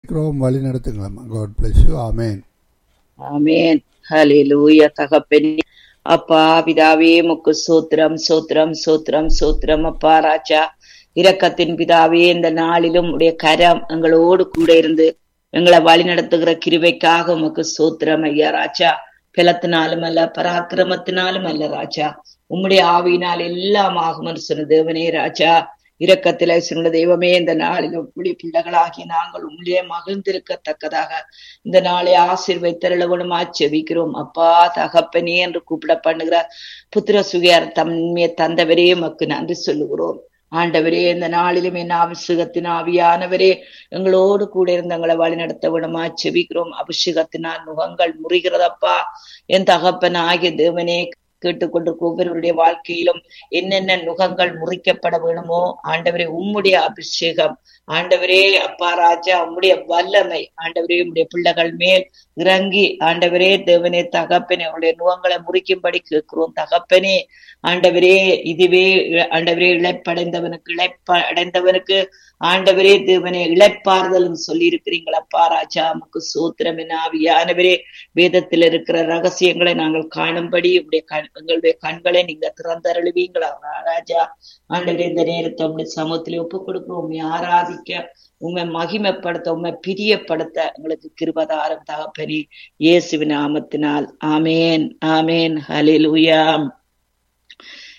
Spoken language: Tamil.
ஜெபிக்கிறோம் வழி நடத்துங்களம்மா காட் பிளஸ் யூ ஆமேன் ஆமேன் ஹalleluya தகப்பனே அப்பா பிதாவே முக்கு சூத்திரம் சூத்திரம் சூத்திரம் சூத்திரம் அப்பா ராஜா இரக்கத்தின் பிதாவே இந்த நாளிலும் உடைய கரம் எங்களோடு கூட இருந்து எங்களை வழி நடத்துகிற கிருபைக்காக உமக்கு சூத்திரம் ஐயா ராஜா பலத்தினாலும் அல்ல பராக்கிரமத்தினாலும் அல்ல ராஜா உம்முடைய ஆவியினால் எல்லாம் ஆகும் என்று சொன்ன தேவனே ராஜா இரக்கத்திலே சொன்ன தெய்வமே இந்த நாளில் உம்முடைய பிள்ளைகளாகி நாங்கள் உம்முடைய மகிழ்ந்திருக்கத்தக்கதாக இந்த நாளை ஆசீர்வைத்தருளவனுமா செபிக்கிறோம் அப்பா தகப்பனே என்று கூப்பிட பண்ணுகிற புத்திர சுகியார் தம்மையை தந்தவரே மக்கு நன்றி சொல்லுகிறோம் ஆண்டவரே இந்த நாளிலும் என் அபிஷேகத்தின் ஆவியானவரே எங்களோடு கூட இருந்து எங்களை வழி நடத்த விடமா செபிக்கிறோம் அபிஷேகத்தினால் முகங்கள் முறிகிறதப்பா என் தகப்பன் ஆகிய தேவனே கேட்டுக்கொண்டிருக்க ஒவ்வொருவருடைய வாழ்க்கையிலும் என்னென்ன நுகங்கள் முறிக்கப்பட வேணுமோ ஆண்டவரே உம்முடைய அபிஷேகம் ஆண்டவரே அப்பா ராஜா உம்முடைய வல்லமை ஆண்டவரே உம்முடைய பிள்ளைகள் மேல் இறங்கி ஆண்டவரே தேவனே தகப்பனே அவருடைய நுகங்களை முறிக்கும்படி கேட்கிறோம் தகப்பனே ஆண்டவரே இதுவே ஆண்டவரே இழைப்படைந்தவனுக்கு இழைப்ப அடைந்தவனுக்கு ஆண்டவரே தேவனே இழைப்பாறுதல் சொல்லி இருக்கிறீங்களப்பா ராஜா நமக்கு சூத்திரம் என்ன ஆவியானவரே வேதத்தில் இருக்கிற ரகசியங்களை நாங்கள் காணும்படி உடைய கண் எங்களுடைய கண்களை நீங்க திறந்தருளுவீங்களா ராஜா ஆண்டவரே இந்த நேரத்தை உங்களுடைய சமூகத்திலே ஒப்பு கொடுக்கிறோம் உண்மை ஆராதிக்க உண்மை மகிமைப்படுத்த உண்மை பிரியப்படுத்த எங்களுக்கு கிருபதாரம் தகப்பனி இயேசுவின் நாமத்தினால் ஆமேன் ஆமேன் ஹலிலுயாம்